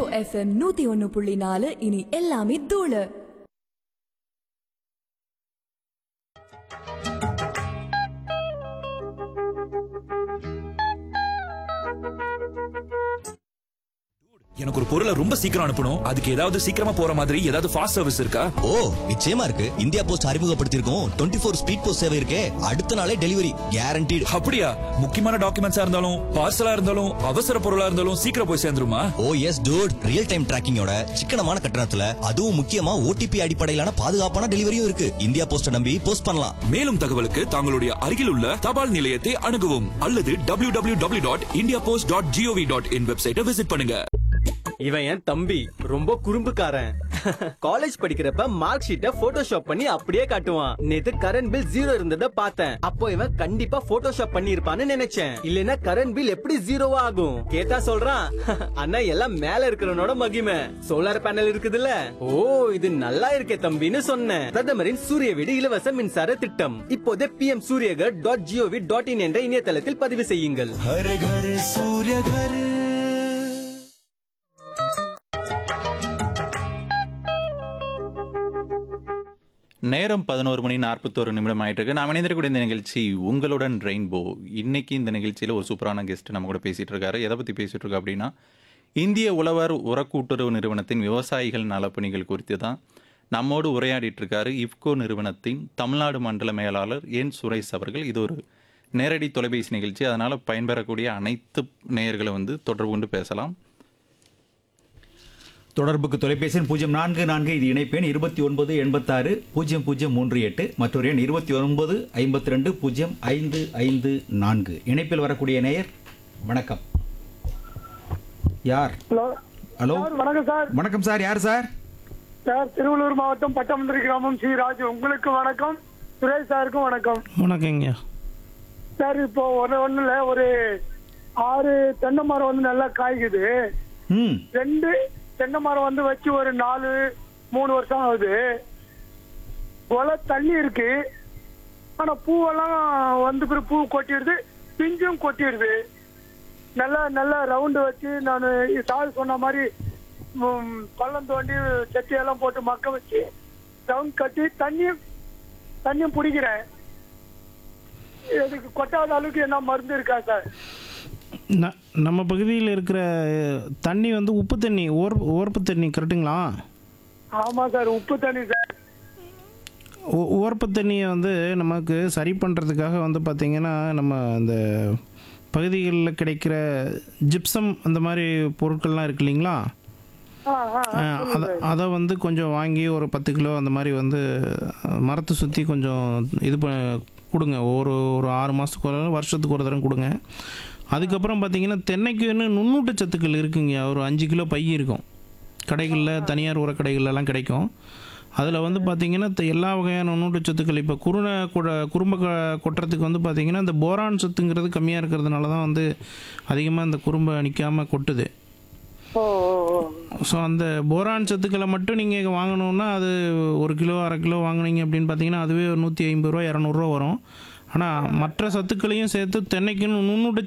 FM நூத்தி ஒன்னு புள்ளி நாலு இனி எல்லாமே தூளு எனக்கு ஒரு பொருளை ரொம்ப சீக்கிரம் அனுப்பணும் அதுக்கு ஏதாவது சீக்கிரமா போற மாதிரி ஏதாவது ஃபாஸ்ட் சர்வீஸ் இருக்கா ஓ நிச்சயமா இருக்கு இந்தியா போஸ்ட் அறிமுகப்படுத்தியிருக்கோம் டுவெண்ட்டி ஃபோர் ஸ்பீட் போஸ்ட் சேவை இருக்கே அடுத்த நாளே டெலிவரி கேரண்டீடு அப்படியா முக்கியமான டாக்குமெண்ட்ஸா இருந்தாலும் பார்சலா இருந்தாலும் அவசர பொருளா இருந்தாலும் சீக்கிரம் போய் சேர்ந்துருமா oh yes dude real time டிராக்கிங்கோட சிக்கனமான கட்டணத்துல அதுவும் முக்கியமா ஓடிபி அடிப்படையிலான பாதுகாப்பான டெலிவரியும் இருக்கு இந்தியா போஸ்ட நம்பி போஸ்ட் பண்ணலாம் மேலும் தகவலுக்கு தங்களுடைய அருகில் உள்ள தபால் நிலையத்தை அணுகவும் அல்லது W W W dot India post dot GOV dot in வெப்சைட்டை விசிட் பண்ணுங்க இவன் என் தம்பி ரொம்ப குறும்புக்காரன் காலேஜ் படிக்கிறப்ப மார்க் ஷீட்டை போட்டோஷாப் பண்ணி அப்படியே காட்டுவான் நேத்து கரண்ட் பில் ஜீரோ இருந்தத பார்த்தேன் அப்போ இவன் கண்டிப்பா போட்டோஷாப் பண்ணி இருப்பான்னு நினைச்சேன் இல்லனா கரண்ட் பில் எப்படி ஜீரோவா ஆகும் கேட்டா சொல்றான் அண்ணா எல்லாம் மேல இருக்கிறவனோட மகிமை சோலார் பேனல் இருக்குதுல்ல ஓ இது நல்லா இருக்கே தம்பின்னு சொன்னேன் பிரதமரின் சூரிய வீடு இலவச மின்சார திட்டம் இப்போதே P M Suryaghar dot GOV dot in என்ற இணையதளத்தில் பதிவு செய்யுங்கள் நேரம் பதினோரு மணி நாற்பத்தோரு நிமிடம் ஆயிட்டு இருக்கு நாம் இணைந்திருக்கக்கூடிய இந்த நிகழ்ச்சி உங்களுடன் ரெயின்போ இன்னைக்கு இந்த நிகழ்ச்சியில் ஒரு சூப்பரான கெஸ்ட் நம்ம கூட பேசிட்டு இருக்காரு எதை பற்றி பேசிட்டு இருக்கோம் அப்படின்னா இந்திய உழவர் உரக்கூட்டுறவு நிறுவனத்தின் விவசாயிகள் நலப்பணிகள் குறித்து தான் நம்மோடு உரையாடிட்டு இருக்காரு இப்கோ நிறுவனத்தின் தமிழ்நாடு மண்டல மேலாளர் என் சுரேஷ் அவர்கள் இது ஒரு நேரடி தொலைபேசி நிகழ்ச்சி அதனால் பயன்பெறக்கூடிய அனைத்து நேயர்களும் வந்து தொடர்பு கொண்டு பேசலாம் தொடர்புக்கு தொலைபேசி எண் பூஜ்ஜியம் நான்கு நான்கு இது இணைப்பெண் இருபத்தி ஒன்பது எண்பத்தாறு பூஜ்ஜியம் பூஜ்ஜியம் மூன்று எட்டு மற்றொரு எண் இருபத்தி ஒன்பது ஐம்பத்தி ரெண்டு பூஜ்ஜியம் ஐந்து ஐந்து நான்கு இணைப்பில் வரக்கூடிய நேயர் வணக்கம் யார் ஹலோ ஹலோ சார் வணக்கம் சார் வணக்கம் சார் யார் சார் சார் திருவள்ளூர் மாவட்டம் பட்டமந்திரி கிராமம் சி ராஜு உங்களுக்கு வணக்கம் சுரேஷ் சாருக்கும் வணக்கம் வணக்கங்க சார் இப்போ ஒரு ஒண்ணுல ஒரு ஆறு தென்னை மரம் வந்து நல்லா காய்க்குது ம் ரெண்டு தென்னை மரம் வந்து வச்சு ஒரு நாலு மூணு வருஷம் ஆகுது கொலை தண்ணி இருக்கு ஆனா பூவெல்லாம் வந்து பிறகு பூ கொட்டிடுது பிஞ்சும் கொட்டிடுது நல்லா நல்லா ரவுண்டு வச்சு நான் சார் சொன்ன மாதிரி ம், பள்ளம் தோண்டி செட்டியெல்லாம் போட்டு மக்க வச்சு ரவுண்ட் கட்டி தண்ணியும் தண்ணியும் பிடிக்கிறேன் இதுக்கு கொட்டாத அளவுக்கு என்ன மருந்து இருக்கா சார் ந- நம்ம பகுதியில் இருக்கிற தண்ணி வந்து உப்பு தண்ணி ஓர் ஓர்ப்பு தண்ணி கரெக்டுங்களா ஆமா சார் உப்பு தண்ணி சார் ஓ- ஓர்ப்பு தண்ணியை வந்து நமக்கு சரி பண்ணுறதுக்காக வந்து பார்த்திங்கன்னா நம்ம அந்த பகுதிகளில் கிடைக்கிற ஜிப்சம் அந்த மாதிரி பொருட்கள்லாம் இருக்கு இல்லைங்களா ஆ ஆ ஆ, அதை அதை வந்து கொஞ்சம் வாங்கி ஒரு பத்து கிலோ அந்த மாதிரி வந்து அஹ், மரத்தை சுற்றி கொஞ்சம் இது ப கொடுங்க ஒரு ஒரு ஆறு மாதத்துக்கு ஒரு தடவை, வருஷத்துக்கு ஒரு தடவை கொடுங்க அதுக்கப்புறம் பார்த்தீங்கன்னா தென்னைக்குன்னு நுண்ணூட்ட சத்துக்கள் இருக்குங்க ஒரு அஞ்சு கிலோ பை இருக்கும் கடைகளில் தனியார் உர கடைகள்லாம் கிடைக்கும் அதில் வந்து பார்த்திங்கன்னா த- எல்லா வகையான நுண்ணூட்ட சத்துக்கள் இப்போ குருணை கொட குறும்ப க- கொட்டுறதுக்கு வந்து பார்த்திங்கன்னா இந்த போரான் சத்துங்கிறது கம்மியாக இருக்கிறதுனால தான் வந்து அதிகமாக இந்த குறும்பை நிற்காமல் கொட்டுது ஓ ஓ, ஓ. ஸோ அந்த போரான் சத்துக்களை மட்டும் நீங்கள் வாங்கணுன்னா அது ஒரு கிலோ அரை கிலோ வாங்குனீங்க அப்படின்னு பார்த்தீங்கன்னா அதுவே ஒரு நூற்றி ஐம்பது ரூபா இரநூறுவா வரும் ஆனால் மற்ற சத்துக்களையும் சேர்த்து தென்னைக்குன்னு நுண்ணூட்ட